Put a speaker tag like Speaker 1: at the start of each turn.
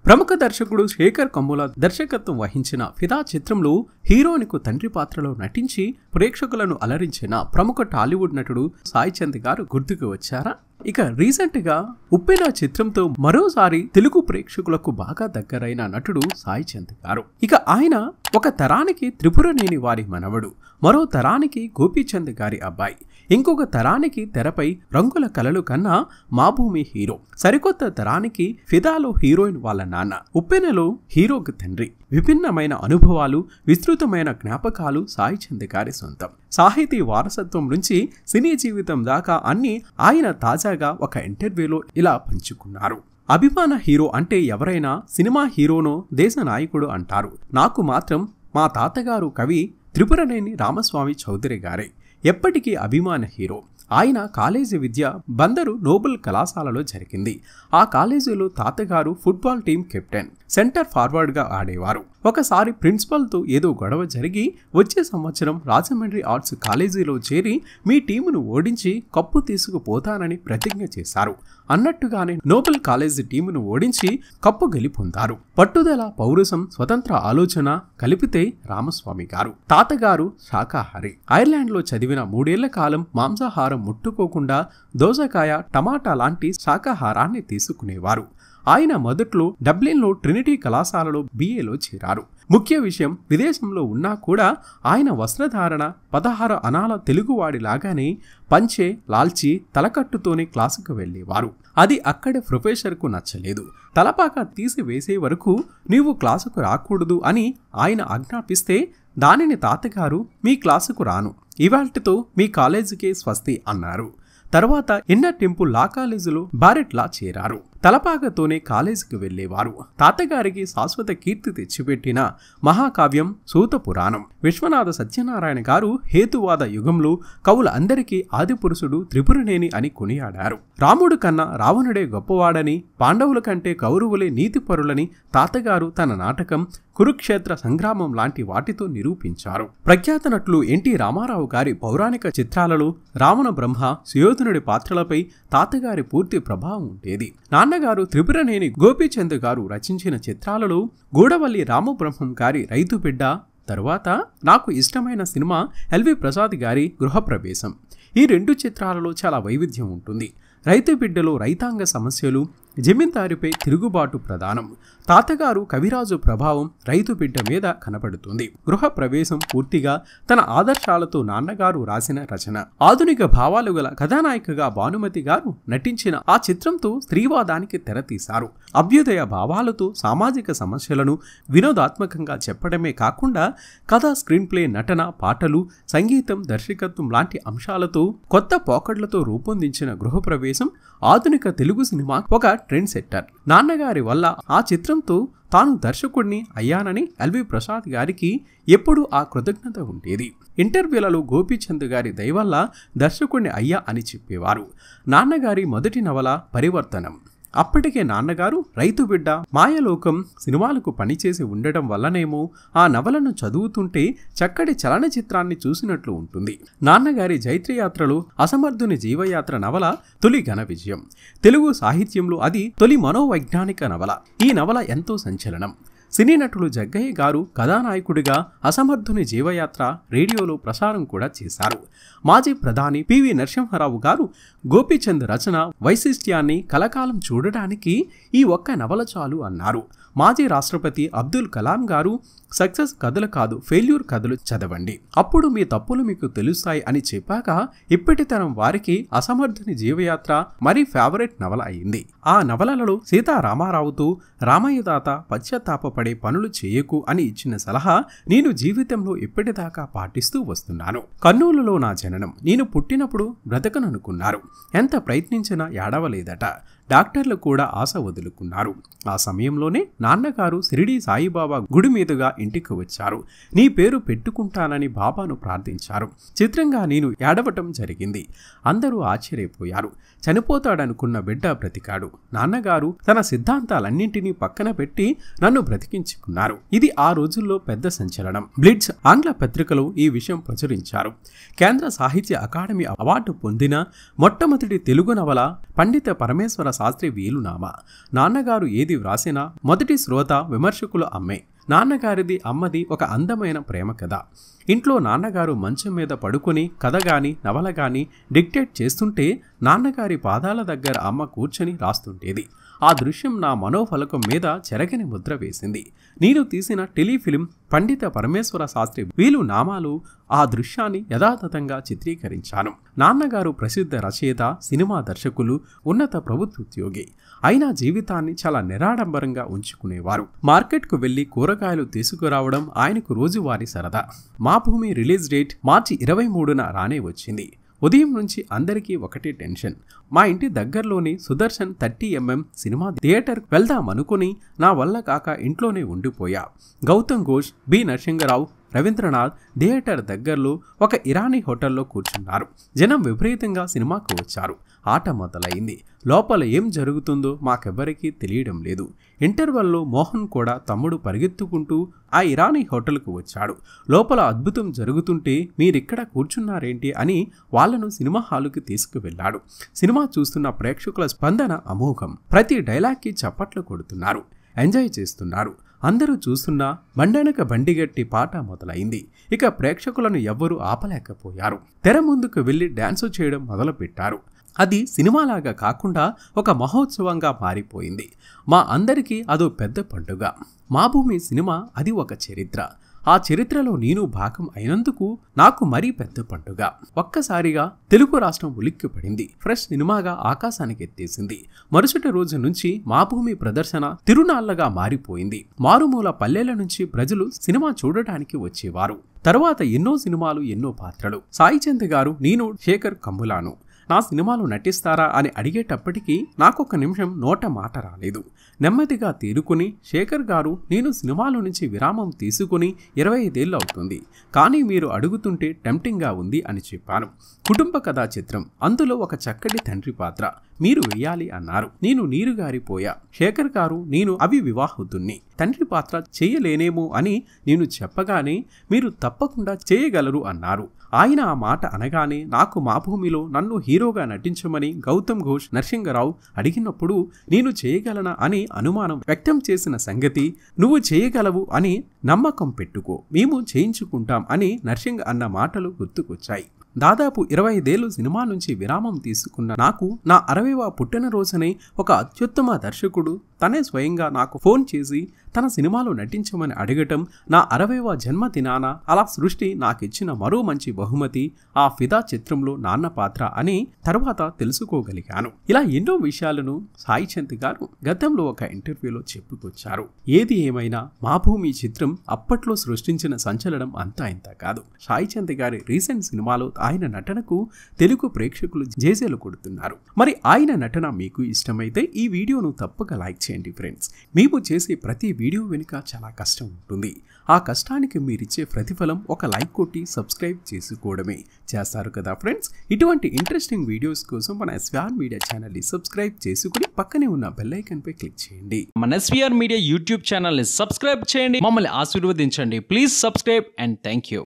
Speaker 1: ప్రముఖ దర్శకుడు శేఖర్ కమ్ముల దర్శకత్వం వహించిన ఫిదా చిత్రంలో హీరోయిన్కు తండ్రి పాత్రలో నటించి ప్రేక్షకులను అలరించిన ప్రముఖ టాలీవుడ్ నటుడు సాయి చంద్ గారు గుర్తుకు వచ్చారా ఇక రీసెంట్ గా ఉప్పెన చిత్రంతో మరోసారి తెలుగు ప్రేక్షకులకు బాగా దగ్గరైన నటుడు సాయి చంద్ గారు ఇక ఆయన ఒక తరానికి త్రిపురనేని వారి మనవడు మరో తరానికి గోపీచంద్ గారి అబ్బాయి ఇంకొక తరానికి తెరపై రంగుల కలలు కన్నా మా భూమి హీరో సరికొత్త తరానికి ఫిదాలో హీరోయిన్ వాళ్ళ నాన్న ఉప్పెనలో హీరోకి తండ్రి విభిన్నమైన అనుభవాలు విస్తృతమైన జ్ఞాపకాలు సాయి చంద్ గారి సొంతం సాహితీ వారసత్వం నుంచి సినీ జీవితం దాకా అన్ని ఆయన తాజాగా ఒక ఇంటర్వ్యూలో ఇలా పంచుకున్నారు అభిమాన హీరో అంటే ఎవరైనా సినిమా హీరోనో దేశ నాయకుడు అంటారు నాకు మాత్రం మా తాతగారు కవి త్రిపురనేని రామస్వామి చౌదరి గారే ఎప్పటికీ అభిమాన హీరో ఆయన కాలేజీ విద్య బందరు నోబెల్ కళాశాలలో జరిగింది ఆ కాలేజీలో తాతగారు ఫుట్బాల్ టీం కెప్టెన్ సెంటర్ ఫార్వర్డ్గా ఆడేవారు ఒకసారి ప్రిన్సిపల్తో ఏదో గొడవ జరిగి వచ్చే సంవత్సరం రాజమండ్రి ఆర్ట్స్ కాలేజీలో చేరి మీ టీమును ఓడించి కప్పు తీసుకుపోతానని ప్రతిజ్ఞ చేశారు అన్నట్టుగానే నోబెల్ కాలేజీ టీమును ఓడించి కప్పు గెలుపొందారు పట్టుదల పౌరుషం స్వతంత్ర ఆలోచన కలిపితే రామస్వామి గారు తాతగారు శాకాహారి ఐర్లాండ్లో చదివిన మూడేళ్ల కాలం మాంసాహారం ముట్టుకోకుండా దోసకాయ టమాటా లాంటి శాకాహారాన్ని తీసుకునేవారు ఆయన మొదట్లో డబ్లిన్లో ట్రినిటీ కళాశాలలో బీఏలో చేరారు ముఖ్య విషయం విదేశంలో ఉన్నా కూడా ఆయన వస్త్రధారణ పదహారు అనాల తెలుగువాడి లాగానే పంచే లాల్చి తలకట్టుతోనే క్లాసుకు వెళ్ళేవారు అది అక్కడి ప్రొఫెసర్కు నచ్చలేదు తలపాక తీసి వేసే వరకు నీవు క్లాసుకు రాకూడదు అని ఆయన ఆజ్ఞాపిస్తే దానిని తాతగారు మీ క్లాసుకు రాను ఇవాల్టితో మీ కాలేజీకే స్వస్తి అన్నారు తర్వాత ఇన్నర్ టెంపుల్ లా కాలేజీలో బారెట్లా చేరారు తలపాకతోనే కాలేజీకి వెళ్ళేవారు తాతగారికి శాశ్వత కీర్తి తెచ్చిపెట్టిన మహాకావ్యం సూత పురాణం విశ్వనాథ సత్యనారాయణ గారు హేతువాద యుగంలో కవుల అందరికీ ఆదిపురుషుడు త్రిపురనేని అని కొనియాడారు రాముడు కన్నా రావణుడే గొప్పవాడని పాండవుల కంటే కౌరవులే నీతిపరులని తాతగారు తన నాటకం కురుక్షేత్ర సంగ్రామం లాంటి వాటితో నిరూపించారు ప్రఖ్యాత నటులు ఎన్టీ రామారావు గారి పౌరాణిక చిత్రాలలో రావణ బ్రహ్మ సుయోధనుడి పాత్రలపై తాతగారి పూర్తి ప్రభావం ఉండేది నాన్నగారు త్రిపురనేని గోపీచంద్ గారు రచించిన చిత్రాలలో గూడవల్లి రామబ్రహ్మం గారి రైతు బిడ్డ తరువాత నాకు ఇష్టమైన సినిమా ఎల్వి ప్రసాద్ గారి గృహప్రవేశం ఈ రెండు చిత్రాలలో చాలా వైవిధ్యం ఉంటుంది రైతు బిడ్డలో రైతాంగ సమస్యలు జమీందారిపై తిరుగుబాటు ప్రధానం తాతగారు కవిరాజు ప్రభావం రైతు బిడ్డ మీద కనపడుతుంది గృహ ప్రవేశం పూర్తిగా తన ఆదర్శాలతో నాన్నగారు రాసిన రచన ఆధునిక భావాలు గల కథానాయికగా భానుమతి గారు నటించిన ఆ చిత్రంతో స్త్రీవాదానికి తెరతీశారు అభ్యుదయ భావాలతో సామాజిక సమస్యలను వినోదాత్మకంగా చెప్పడమే కాకుండా కథ స్క్రీన్ ప్లే నటన పాటలు సంగీతం దర్శకత్వం లాంటి అంశాలతో కొత్త పోకడ్లతో రూపొందించిన గృహప్రవేశం ఆధునిక తెలుగు సినిమా ఒక ట్రెండ్ సెట్టర్ నాన్నగారి వల్ల ఆ చిత్రంతో తాను దర్శకుడిని అయ్యానని ఎల్వి ప్రసాద్ గారికి ఎప్పుడూ ఆ కృతజ్ఞత ఉండేది ఇంటర్వ్యూలలో గోపీచంద్ గారి దయవల్ల దర్శకుడిని అయ్యా అని చెప్పేవారు నాన్నగారి మొదటి నవల పరివర్తనం అప్పటికే నాన్నగారు రైతు బిడ్డ మాయలోకం సినిమాలకు పనిచేసి ఉండటం వల్లనేమో ఆ నవలను చదువుతుంటే చక్కటి చలనచిత్రాన్ని చూసినట్లు ఉంటుంది నాన్నగారి జైత్రయాత్రలో అసమర్థుని జీవయాత్ర నవల తొలి ఘన విజయం తెలుగు సాహిత్యంలో అది తొలి మనోవైజ్ఞానిక నవల ఈ నవల ఎంతో సంచలనం సినీ నటులు జగ్గయ్య గారు కథానాయకుడిగా అసమర్థుని జీవయాత్ర రేడియోలో ప్రసారం కూడా చేశారు మాజీ ప్రధాని పివి నరసింహారావు గారు గోపీచంద్ రచన వైశిష్ట్యాన్ని కలకాలం చూడడానికి ఈ ఒక్క నవల చాలు అన్నారు మాజీ రాష్ట్రపతి అబ్దుల్ కలాం గారు సక్సెస్ కథలు కాదు ఫెయిల్యూర్ కథలు చదవండి అప్పుడు మీ తప్పులు మీకు తెలుస్తాయి అని చెప్పాక ఇప్పటి తరం వారికి అసమర్థుని జీవయాత్ర మరీ ఫేవరెట్ నవల అయింది ఆ నవలలలో సీతారామారావుతో రామయ్య తాత పశ్చాత్తాపపడే పనులు చేయకు అని ఇచ్చిన సలహా నేను జీవితంలో ఇప్పటిదాకా పాటిస్తూ వస్తున్నాను కర్నూలులో నా జననం నేను పుట్టినప్పుడు బ్రతకననుకున్నారు ఎంత ప్రయత్నించినా ఏడవలేదట డాక్టర్లు కూడా ఆశ వదులుకున్నారు ఆ సమయంలోనే నాన్నగారు షిరిడి సాయిబాబా గుడి మీదుగా ఇంటికి వచ్చారు నీ పేరు పెట్టుకుంటానని బాబాను ప్రార్థించారు చిత్రంగా నేను ఏడవటం జరిగింది అందరూ ఆశ్చర్యపోయారు చనిపోతాడనుకున్న బిడ్డ బ్రతికాడు నాన్నగారు తన సిద్ధాంతాలన్నింటినీ పక్కన పెట్టి నన్ను బ్రతికించుకున్నారు ఇది ఆ రోజుల్లో పెద్ద సంచలనం బ్లిడ్స్ ఆంగ్ల పత్రికలో ఈ విషయం ప్రచురించారు కేంద్ర సాహిత్య అకాడమీ అవార్డు పొందిన మొట్టమొదటి తెలుగు నవల పండిత పరమేశ్వర శాస్త్రి వేలునామా నాన్నగారు ఏది వ్రాసినా మొదటి శ్రోత విమర్శకులు అమ్మే నాన్నగారిది అమ్మది ఒక అందమైన ప్రేమ కథ ఇంట్లో నాన్నగారు మంచం మీద పడుకొని కథ గాని నవల గాని డిక్టేట్ చేస్తుంటే నాన్నగారి పాదాల దగ్గర అమ్మ కూర్చొని రాస్తుంటేది ఆ దృశ్యం నా మనోఫలకం మీద చెరగని ముద్ర వేసింది నేను తీసిన టెలిఫిలిం పండిత పరమేశ్వర శాస్త్రి వీలు నామాలు ఆ దృశ్యాన్ని యథాతథంగా చిత్రీకరించాను నాన్నగారు ప్రసిద్ధ రచయిత సినిమా దర్శకులు ఉన్నత ప్రభుత్వోద్యోగి అయినా జీవితాన్ని చాలా నిరాడంబరంగా ఉంచుకునేవారు మార్కెట్కు వెళ్లి కూరగాయలు తీసుకురావడం ఆయనకు రోజువారీ సరదా మా భూమి రిలీజ్ డేట్ మార్చి ఇరవై మూడున రానే వచ్చింది ఉదయం నుంచి అందరికీ ఒకటే టెన్షన్ మా ఇంటి దగ్గరలోని Sudarshan thirty MM cinema theatre వెళ్దాం అనుకుని నా వల్ల కాక ఇంట్లోనే ఉండిపోయా గౌతమ్ ఘోష్ బి నరసింగరావు రవీంద్రనాథ్ థియేటర్ దగ్గరలో ఒక ఇరానీ హోటల్లో కూర్చున్నారు జనం విపరీతంగా సినిమాకు వచ్చారు ఆట మొదలైంది లోపల ఏం జరుగుతుందో మాకెవ్వరికీ తెలియడం లేదు ఇంటర్వెల్లో మోహన్ కూడా తమ్ముడు పరిగెత్తుకుంటూ ఆ ఇరానీ హోటల్కు వచ్చాడు లోపల అద్భుతం జరుగుతుంటే మీరిక్కడ కూర్చున్నారేంటి అని వాళ్లను సినిమా హాలుకి తీసుకువెళ్ళాడు సినిమా చూస్తున్న ప్రేక్షకుల స్పందన అమోఘం ప్రతి డైలాగ్కి చప్పట్లు కొడుతున్నారు ఎంజాయ్ చేస్తున్నారు అందరూ చూస్తున్నా బండెనక బండిగట్టి పాట మొదలైంది ఇక ప్రేక్షకులను ఎవ్వరూ ఆపలేకపోయారు తెర ముందుకు వెళ్లి డాన్సు చేయడం మొదలుపెట్టారు అది సినిమాలాగా కాకుండా ఒక మహోత్సవంగా మారిపోయింది మా అందరికీ అదో పెద్ద పండుగ మా భూమి సినిమా అది ఒక చరిత్ర ఆ చరిత్రలో నేను భాగం అయినందుకు నాకు మరీ పెద్ద పండుగ ఒక్కసారిగా తెలుగు రాష్ట్రం ఉలిక్కిపడింది ఫ్రెష్ సినిమాగా ఆకాశానికి ఎత్తేసింది మరుసటి రోజు నుంచి మా భూమి ప్రదర్శన తిరునాళ్లగా మారిపోయింది మారుమూల పల్లెల నుంచి ప్రజలు సినిమా చూడటానికి వచ్చేవారు తరువాత ఎన్నో సినిమాలు ఎన్నో పాత్రలు సాయిచంద్ గారు నేను శేఖర్ కమ్ములాను నా సినిమాలు నటిస్తారా అని అడిగేటప్పటికీ నాకొక నిమిషం నోట మాట రాలేదు నెమ్మదిగా తేరుకుని శేఖర్ గారు నేను సినిమాల నుంచి విరామం తీసుకుని ఇరవై ఐదేళ్ళు అవుతుంది కానీ మీరు అడుగుతుంటే టెంప్టింగ్గా ఉంది అని చెప్పాను కుటుంబ కథా చిత్రం అందులో ఒక చక్కటి తండ్రి పాత్ర మీరు వెయ్యాలి అన్నారు నేను నీరు గారిపోయా శేఖర్ గారు నేను అవి వివాహుతుణ్ణి తండ్రి పాత్ర చేయలేనేమో అని నేను చెప్పగానే మీరు తప్పకుండా చేయగలరు అన్నారు ఆయన ఆ మాట అనగానే నాకు మా భూమిలో నన్ను హీరోగా నటించమని గౌతమ్ ఘోష్ నరసింగరావు అడిగినప్పుడు నేను చేయగలనా అని అనుమానం వ్యక్తం చేసిన సంగతి నువ్వు చేయగలవు అని నమ్మకం పెట్టుకో మేము చేయించుకుంటాం అని నర్సింగ్ అన్న మాటలు గుర్తుకొచ్చాయి దాదాపు ఇరవై ఐదేళ్లు సినిమా నుంచి విరామం తీసుకున్న నాకు నా అరవైవ పుట్టినరోజునే ఒక అత్యుత్తమ దర్శకుడు తనే స్వయంగా నాకు ఫోన్ చేసి తన సినిమాలో నటించమని అడగటం నా అరవైవ జన్మదినాన అలా సృష్టి నాకిచ్చిన మరో మంచి బహుమతి ఆ ఫిదా చిత్రంలో నాన్న పాత్ర అని తర్వాత తెలుసుకోగలిగాను ఇలా ఎన్నో విషయాలను సాయి చంద్ గారు గతంలో ఒక ఇంటర్వ్యూలో చెప్పుకొచ్చారు ఏది ఏమైనా మా భూమి చిత్రం అప్పట్లో సృష్టించిన సంచలనం అంతా ఇంత కాదు సాయి చంద్ గారి రీసెంట్ సినిమాలో ఆయన నటనకు తెలుగు ప్రేక్షకులు జేజేలు కొడుతున్నారు మరి ఆయన నటన మీకు ఇష్టమైతే ఈ వీడియోను తప్పక లైక్ చేయండి ఫ్రెండ్స్ మేము చేసే ప్రతి వీడియో వెనుక చాలా కష్టం ఉంటుంది ఆ కష్టానికి మీరిచ్చే ప్రతిఫలం ఒక లైక్ కొట్టి సబ్స్క్రైబ్ చేసుకోవడమే చేస్తారు కదా ఫ్రెండ్స్ ఇటువంటి ఇంట్రెస్టింగ్ వీడియోస్ కోసం మన ఎస్విఆర్ మీడియా ఛానల్ని సబ్స్క్రైబ్ చేసుకుని పక్కనే ఉన్న బెల్ ఐకన్పై క్లిక్ చేయండి
Speaker 2: మన ఎస్వీఆర్ మీడియా యూట్యూబ్ ఛానల్ని సబ్స్క్రైబ్ చేయండి మమ్మల్ని ఆశీర్వదించండి please subscribe and thank you